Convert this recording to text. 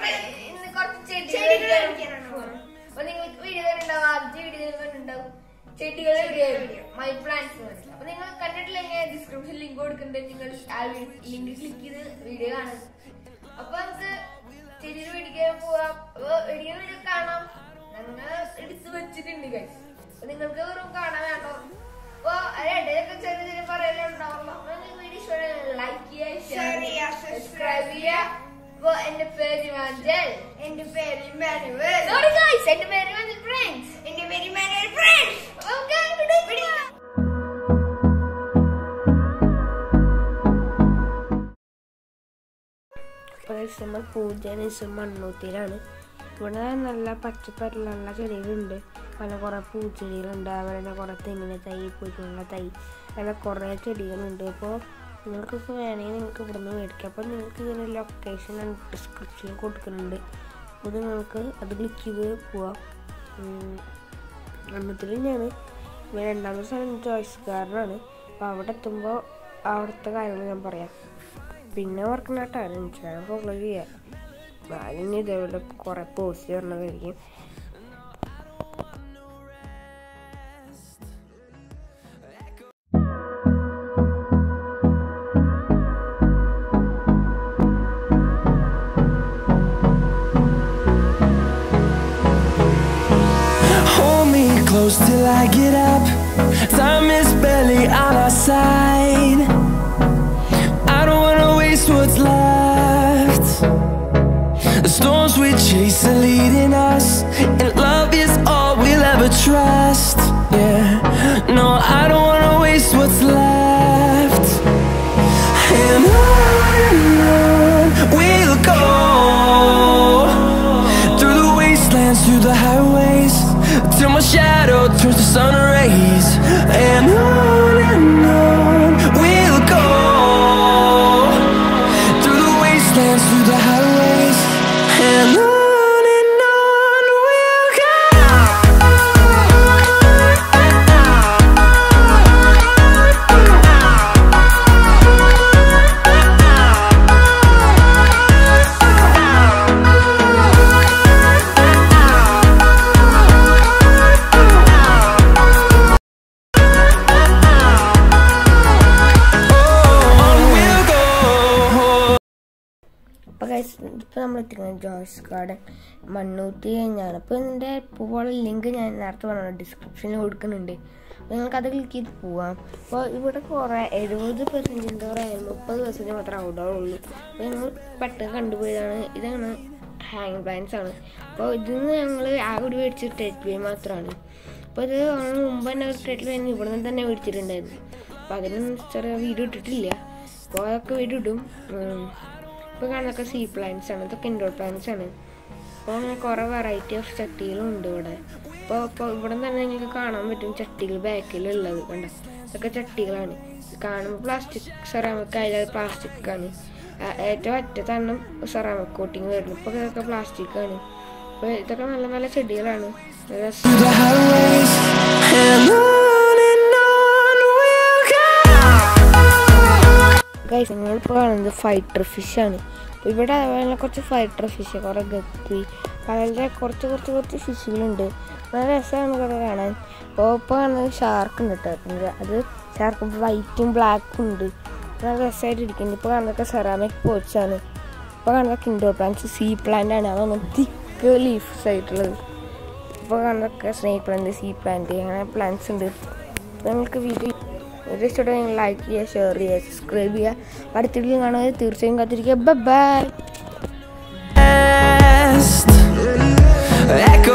അപ്പൊ ഇന്ന് കുറച്ച് ചെടികൾ ചെടികൾ കാണിക്കാനാണ് പോകുന്നത്. അപ്പൊ നിങ്ങൾക്ക് വീഡിയോ കണ്ടിട്ടുണ്ടാവും ആദ്യ വീഡിയോ കണ്ടിട്ടുണ്ടാവും ചെടികളെ വീഡിയോ മൈ പ്ലാന്റ്സ് അപ്പൊ നിങ്ങൾ കണ്ടിട്ടില്ലെങ്കിൽ ഡിസ്ക്രിപ്ഷൻ ലിങ്ക് കൊടുക്കുന്നുണ്ട് നിങ്ങൾ ആ ലിങ്ക് ക്ലിക്ക് ചെയ്ത് വീഡിയോ കാണും അപ്പൊ നമുക്ക് ചെടികൾ മേടിക്കാൻ പോവാം അപ്പൊ വീഡിയോ വീഡിയോ കാണാം ഞങ്ങൾ എടുത്ത് വെച്ചിട്ടുണ്ട് guys. അപ്പൊ നിങ്ങൾക്ക് വെറും കാണാൻ വേണ്ടോ അപ്പൊ അതിനിടയിലൊക്കെ ചെറിയ ചെറിയ പറയലുണ്ടാവുള്ളൂ അപ്പൊ നിങ്ങൾ വീഡിയോ ഇഷ്ടമായി ലൈക്ക് Share ചെയ്യുക ചെയ്യുക, സബ്സ്ക്രൈബ് ചെയ്യുക അപ്പൊ എന്റെ പേര് മഞ്ജൽ എന്റെ പേര് ഇമ്മാനുവൽ സോറി ഗൈസ് എന്റെ പേര് മഞ്ജൽ ഫ്രണ്ട്സ് എന്റെ പേര് ഇമ്മാനുവൽ ഫ്രണ്ട്സ് ഓക്കെ വിടൂ വിടൂ പ്രദേശം നമ്മൾ പൂജ മണ്ണൂത്തിയിലാണ് ഇവിടെ നല്ല പച്ചപ്പരുള്ള നല്ല ചെടികളുണ്ട് പല കുറേ പൂച്ചെടികളുണ്ട് അതുപോലെ തന്നെ കുറേ തെങ്ങിന് തൈ പൂച്ചകളുള്ള തൈ അങ്ങനെ കുറേ ചെടികളുണ്ട് അപ്പോൾ നിങ്ങൾക്കൊക്കെ വേണമെങ്കിൽ നിങ്ങൾക്ക് ഇവിടെ നിന്ന് മേടിക്കാം അപ്പോൾ നിങ്ങൾക്ക് ഇതിൻ്റെ ലൊക്കേഷൻ ഡിസ്ക്രിപ്ഷനിൽ കൊടുക്കുന്നുണ്ട് അപ്പോൾ നിങ്ങൾക്ക് അത് ക്ലിക്ക് ചെയ്ത് പോവാം എണ്ണത്തിൽ തന്നെയാണ് പിന്നെ രണ്ടാമത്തെ സ്ഥലം ചോയ്സ് ഗാർഡനാണ് അപ്പോൾ അവിടെ എത്തുമ്പോൾ അവിടുത്തെ കാര്യങ്ങൾ ഞാൻ പറയാം പിന്നെ ഓർക്കണ കേട്ടോ ഇൻസ്റ്റാഗ്രാം ഫോളോ ചെയ്യാം ബാലിന് ഇതേപോലെ കുറേ പോസ്റ്റ് വരണതായിരിക്കും Hold me close till I get up. Time is barely on our side. I don't wanna waste what's left. The storms we chase are leading us, and love is all we'll ever trust. Yeah, no, I don't wanna waste what's left. And on and on we'll go through the wastelands, through the highways, till my shadow turns to sun rays. And on and on we'll go through the wastelands, through the highways, and on and on we'll On we'll go. അപ്പോൾ കഴിച്ച് ഇപ്പോൾ നമ്മൾ എത്തിക്കുന്നത് Joyce garden Mannuthy കഴിഞ്ഞാണ് അപ്പോൾ ഇതിൻ്റെ പോകാനുള്ള link ഞാൻ നേരത്തെ പറഞ്ഞ ഡിസ്ക്രിപ്ഷനിൽ കൊടുക്കുന്നുണ്ട് അപ്പോൾ നിങ്ങൾക്ക് അത് ക്ലിക്ക് ചെയ്ത് പോവാം അപ്പോൾ ഇവിടെ കുറേ എഴുപത് പെർസെൻറ്റിൻ്റെ കുറേ മുപ്പത് പെർസെൻറ്റ് മാത്രമേ ഔട്ട്ഡോർ ഉള്ളൂ അപ്പോൾ ഞങ്ങൾ പെട്ടെന്ന് കണ്ടുപോയതാണ് ഇതാണ് ഹാങ് പ്ലാൻസ് ആണ് അപ്പോൾ ഇതിൽ നിന്ന് ഞങ്ങൾ ആകെ ഒരു മേടിച്ച ടെറ്റ് വേ മാത്രമാണ് അപ്പോൾ ഇത് ഞങ്ങൾ മുമ്പ് തന്നെ ഒരു ടെറ്റ് വേ ഇവിടെ നിന്ന് തന്നെ മേടിച്ചിട്ടുണ്ടായിരുന്നു അപ്പോൾ അതിനൊന്നും ചെറിയ വീഡിയോ ഇട്ടിട്ടില്ല അപ്പോൾ അതൊക്കെ വീഡിയോ ഇടും ഉം. ഇപ്പോൾ കാണുന്നതൊക്കെ സീ പ്ലാന്റ്സ് ആണ് ഇതൊക്കെ ഇൻഡോർ പ്ലാന്റ്സ് ആണ് അപ്പോൾ അങ്ങനെ കുറേ വെറൈറ്റി ഓഫ് ചട്ടികളും ഉണ്ട് ഇവിടെ അപ്പോൾ ഇപ്പോൾ ഇവിടെ തന്നെ നിങ്ങൾക്ക് കാണാൻ പറ്റും ചട്ടികൾ ബാക്കിലുള്ളത് കണ്ട ഇതൊക്കെ ചട്ടികളാണ് ഇത് കാണുമ്പോൾ പ്ലാസ്റ്റിക് സെറാമിക് ആയാലും പ്ലാസ്റ്റിക് ആണ് ആ, ഏറ്റവും അറ്റത്താണ് സെറാമിക് കോട്ടിങ് വരുന്നത് ഇപ്പോൾ ഇതൊക്കെ പ്ലാസ്റ്റിക് ആണ് അപ്പോൾ ഇതൊക്കെ നല്ല നല്ല ചെടികളാണ് നല്ല രസം through the highways and on and on we'll go. Guys നിങ്ങളിപ്പോൾ കാണുന്നത് ഫൈറ്റർ ഫിഷാണ് അപ്പോൾ ഇവിടെ അതുപോലെ കുറച്ച് ഫൈറ്റർ ഫിഷ് കുറേ ഗപ്പി വളരെ കുറച്ച് കുറച്ച് കുറച്ച് ഫിഷുകളുണ്ട് നല്ല രസമാണ് ഇവിടെ കാണാൻ അപ്പോൾ ഇപ്പോൾ കാണുന്നത് ഷാർക്ക് ഉണ്ട് കേട്ടോ അത് ഷാർക്ക് വൈറ്റും ബ്ലാക്കും ഉണ്ട് നല്ല രസമായിട്ട് ഇരിക്കുന്നത് ഇപ്പോൾ കാണുന്നതൊക്കെ സെറാമിക് പോച്ചാണ് ഇപ്പോൾ കാണുന്നതൊക്കെ ഇൻഡോർ പ്ലാന്റ്സ് സീ പ്ലാന്റ് ആണ് അതൊന്ന് തിക്ക് ലീഫ്സ് ആയിട്ടുള്ളത് ഇപ്പോൾ കാണുന്നതൊക്കെ സ്നേക്ക് പ്ലാന്റ് സീ പ്ലാന്റ് അങ്ങനെ പ്ലാന്റ്സ് ഉണ്ട് അപ്പോൾ നിങ്ങൾക്ക് വീട്ടിൽ ഒരു ഇഷ്ടം നിങ്ങൾ ലൈക്ക് ചെയ്യുക ഷെയർ ചെയ്യുക സബ്സ്ക്രൈബ് ചെയ്യുക അടുത്ത വീഡിയോ കാണുക തീർച്ചയായും കാത്തിരിക്കുക ബൈ Echo